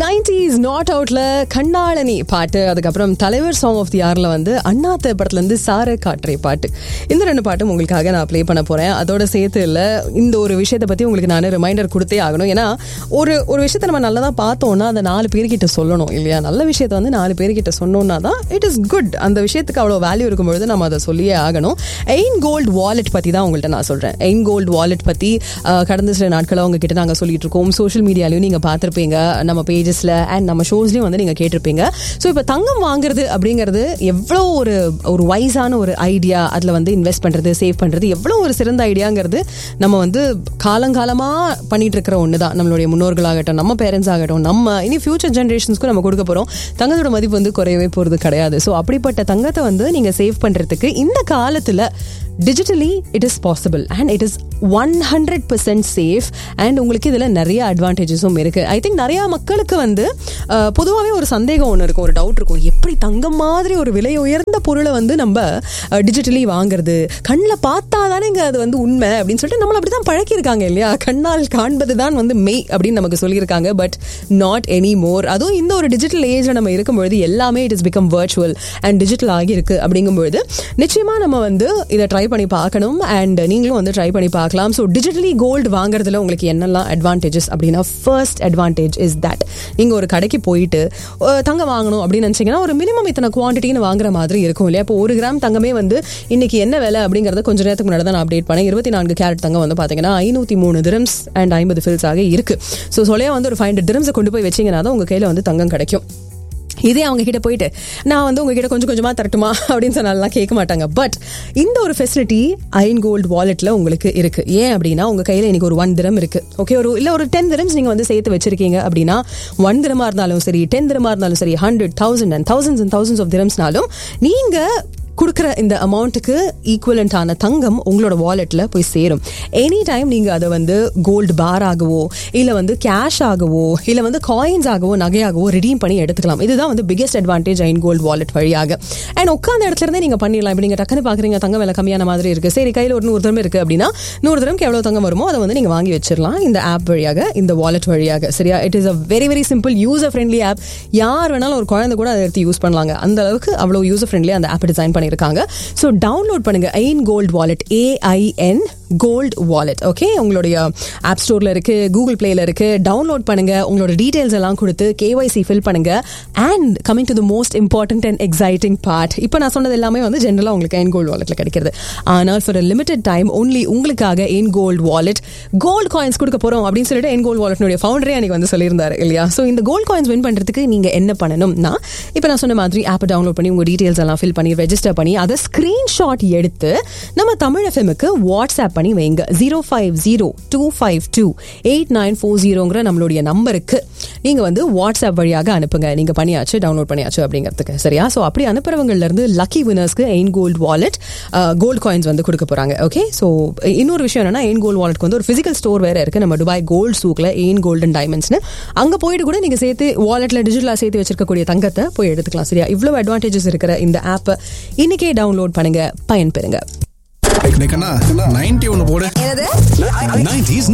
nineties not அவுட்ல கண்ணாளனி பாட்டு அதுக்கப்புறம் தலைவர் சாங் ஆஃப் தி ஆர்ல வந்து அண்ணாத்த படத்துல இருந்து சார காற்றை பாட்டு இந்த ரெண்டு பாட்டும் உங்களுக்காக நான் ப்ளே பண்ண போறேன் அதோட சேர்த்து இல்ல இந்த ஒரு விஷயத்தை பத்தி உங்களுக்கு நான் ரிமைண்டர் கொடுத்தே ஆகணும் ஏன்னா ஒரு ஒரு விஷயத்தை நம்ம நல்லதா பார்த்தோம்னா அந்த நாலு பேர்கிட்ட சொல்லணும் இல்லையா நல்ல விஷயத்தை வந்து நாலு பேர்கிட்ட சொன்னோம்னா தான் இட் இஸ் குட் அந்த விஷயத்துக்கு அவ்வளோ வேல்யூ இருக்கும்பொழுது நம்ம அதை சொல்லியே ஆகணும் எயின் கோல்டு வாலெட் பத்தி தான் உங்கள்கிட்ட நான் சொல்றேன் எயின் கோல்டு வாலெட் பத்தி அஹ், கடந்த சில நாட்களாக உங்ககிட்ட நாங்கள் சொல்லிட்டு இருக்கோம் சோஷியல் மீடியாலையும் நீங்க பார்த்துருப்பீங்க நம்ம பேஜஸ்ல அண்ட் நம்ம ஷோஸ்லயும் வந்து நீங்க கேட்டிருப்பீங்க ஸோ இப்போ தங்கம் வாங்குறது அப்படிங்கிறது எவ்வளோ ஒரு ஒரு வைஸான ஒரு ஐடியா அதில் வந்து இன்வெஸ்ட் பண்றது சேவ் பண்றது எவ்வளோ ஒரு சிறந்த ஐடியாங்கிறது நம்ம வந்து காலங்காலமா பண்ணிட்டு இருக்கிற ஒன்று தான் நம்மளுடைய முன்னோர்களாகட்டும் நம்ம பேரண்ட்ஸ் ஆகட்டும் நம்ம இனி ஃபியூச்சர் ஜென்ரேஷன்ஸ்க்கும் நம்ம கொடுக்க போறோம் தங்கத்தோட மதிப்பு வந்து குறையவே போறது கிடையாது ஸோ அப்படிப்பட்ட தங்கத்தை வந்து நீங்க சேவ் பண்றதுக்கு இந்த காலத்துல digitally it is possible and it is one hundred percent safe and உங்களுக்கு இதில் நிறைய அட்வான்டேஜஸும் இருக்கு ஐ திங்க் நிறைய மக்களுக்கு வந்து பொதுவாகவே ஒரு சந்தேகம் ஒன்று இருக்கும் ஒரு டவுட் இருக்கும் எப்படி தங்கம் மாதிரி ஒரு விலை உயர்ந்த பொருளை வந்து நம்ம டிஜிட்டலி வாங்குறது கண்ணில் பார்த்தா தானேங்க அது வந்து உண்மை அப்படின்னு சொல்லிட்டு நம்மள அப்படி தான் பழக்கியிருக்காங்க இல்லையா கண்ணால் காண்பது தான் வந்து மெய் அப்படின்னு நமக்கு சொல்லியிருக்காங்க பட் நாட் எனி மோர் அதுவும் இந்த ஒரு டிஜிட்டல் ஏஜில் நம்ம இருக்கும்பொழுது எல்லாமே it is become virtual and digital ஆகியிருக்கு அப்படிங்கும்பொழுது நிச்சயமா நம்ம வந்து இதை ட்ரை பண்ணி பார்க்கணும் அண்ட் நீங்களும் வந்து ட்ரை பண்ணி பார்க்கலாம் ஸோ டிஜிட்டலி கோல்டு வாங்குறதுல உங்களுக்கு என்னெல்லாம் அட்வான்டேஜஸ் அப்படின்னா ஃபர்ஸ்ட் அட்வான்டேஜ் இஸ் தட் நீங்கள் ஒரு கடைக்கு போயிட்டு அஹ், தங்கம் வாங்கணும் அப்படின்னு நினச்சிங்கன்னா ஒரு மினிமம் இத்தனை குவான்டிட்டின்னு வாங்குற மாதிரி இருக்கும் இல்லையா இப்போ ஒரு கிராம் தங்கமே வந்து இன்னைக்கு என்ன விலை அப்படிங்கறத கொஞ்ச நேரத்துக்கு முன்னாடி தான் நான் அப்டேட் பண்ணேன் இருபத்தி நான்கு கேரட் தங்கம் வந்து பார்த்தீங்கன்னா ஐநூற்றி மூணு திரம்ஸ் அண்ட் ஐம்பது ஃபில்ஸ் ஆக இருக்கு ஸோ சொல்லையா வந்து ஒரு ஃபைவ் ஹண்ட்ரட் திரம்ஸை கொண்டு போய் வச்சிங்கன்னா தான் உங்கள் கையில் வந்து தங்கம் கிடைக்கும் இதே அவங்க கிட்ட போயிட்டு நான் வந்து உங்ககிட்ட கொஞ்சம் கொஞ்சமா தரட்டுமா அப்படின்னு சொன்னாலாம் கேட்க மாட்டாங்க பட் இந்த ஒரு ஃபெசிலிட்டி ஐன் கோல்டு வாலெட்ல உங்களுக்கு இருக்கு ஏன் அப்படின்னா உங்க கையில இன்னைக்கு ஒரு ஒன் திரம் இருக்கு ஓகே ஒரு இல்ல ஒரு டென் திரம்ஸ் நீங்க வந்து சேர்த்து வச்சிருக்கீங்க அப்படின்னா ஒன் திரமா இருந்தாலும் சரி டென் திரமா இருந்தாலும் சரி hundred thousand and thousands and thousands of திரம்ஸ்னாலும் நீங்க கொடுக்குற இந்த அமௌண்ட்டுக்கு ஈக்குவலண்டான தங்கம் உங்களோட வாலெட்ல போய் சேரும் எனி டைம் நீங்க அதை வந்து கோல்டு பார் ஆகவோ இல்ல வந்து கேஷ் ஆகவோ இல்ல வந்து காயின்ஸ் ஆகவோ நகையாகவோ redeem பண்ணி எடுத்துக்கலாம் இதுதான் வந்து biggest advantage Ain gold wallet வழியாக அண்ட் உட்காந்த இடத்துல இருந்தே நீங்க பண்ணிடலாம் இப்போ நீங்க டக்குன்னு பாக்குறீங்க தங்கம் விலை கம்மியான மாதிரி இருக்கு சரி கையில ஒரு நூறு தரம் இருக்கு அப்படின்னா நூறு தரம்க்கு எவ்வளவு தங்கம் வருமோ அதை வந்து நீங்க வாங்கி வச்சிடலாம் இந்த ஆப் வழியாக இந்த வாலெட் வழியாக சரியா it is a very very simple user friendly app யார் வேணாலும் ஒரு குழந்தை கூட அதை எடுத்து யூஸ் பண்ணலாங்க அந்த அளவுக்கு அவ்வளவு யூசர் ஃப்ரெண்ட்லி அந்த ஆப் டிசைன் பண்ணியிருக்காங்க ஸோ டவுன்லோட் பண்ணுங்க Ain gold wallet A I N gold wallet okay உங்களுடைய ஆப் ஸ்டோர்ல இருக்கு கூகுள் பிளேல இருக்கு டவுன்லோட் பண்ணுங்க உங்களோட டீடைல்ஸ் எல்லாம் கொடுத்து கேஒய்சி ஃபில் பண்ணுங்க and coming to the most important and exciting part இப்போ நான் சொன்னது எல்லாமே வந்து ஜென்ரலாக உங்களுக்கு ஐன் கோல்ட் வாலெட்ல கிடைக்கிறது ஆனால் ஃபார் லிமிடெட் டைம் ஒன்லி உங்களுக்காக Ain gold wallet gold coins கொடுக்க போறோம் அப்படின்னு சொல்லிட்டு என் கோல்ட் வாலெட்னுடைய ஃபவுண்டரே அன்னைக்கு வந்து சொல்லியிருந்தாரு இல்லையா ஸோ இந்த கோல்ட் காயின்ஸ் வின் பண்றதுக்கு நீங்க என்ன பண்ணணும்னா இப்போ நான் சொன்ன மாதிரி ஆப்பை டவுன்லோட் பண்ணி உங்க டீடைல்ஸ் எல்லாம் ஃபில் பண்ணி ரெஜிஸ்டர் பண்ணி அதை ஸ்கிரீன்ஷாட் எடுத்து நம்ம தமிழ் எஃப்எம்க்கு வாட்ஸ்அப் பண்ணி வைங்க zero five zero two five two eight nine four ஜீரோங்கிற நம்மளுடைய நம்பருக்கு நீங்க வந்து வாட்ஸ்அப் வழியாக அனுப்புங்க நீங்க பண்ணியாச்சு டவுன்லோட் பண்ணியாச்சு அப்படிங்கிறதுக்கு சரியா ஸோ அப்படி அனுப்புறவங்கல இருந்து லக்கி வினர்ஸ்க்கு Ain gold wallet gold coins வந்து கொடுக்க போறாங்க ஓகே ஸோ இன்னொரு விஷயம் என்னன்னா எயின் கோல்ட் வாலெட்க்கு வந்து ஒரு பிசிக்கல் ஸ்டோர் வேற இருக்கு நம்ம துபாய் கோல்ட் சூக்ல எயின் கோல்டன் டைமண்ட்ஸ்னு அங்க போயிட்டு கூட நீங்க சேர்த்து வாலெட்ல டிஜிட்டலா சேர்த்து வச்சிருக்கக்கூடிய தங்கத்தை போய் எடுத்துக்கலாம் சரியா இவ்வளவு அட்வான்டேஜஸ் இருக்கிற இந்த ஆப்பை இன்னைக்கே டவுன்லோட் பண்ணுங்க பயன்பெறுங்க நைன்டி ஒன்னு போடு என்னது 90s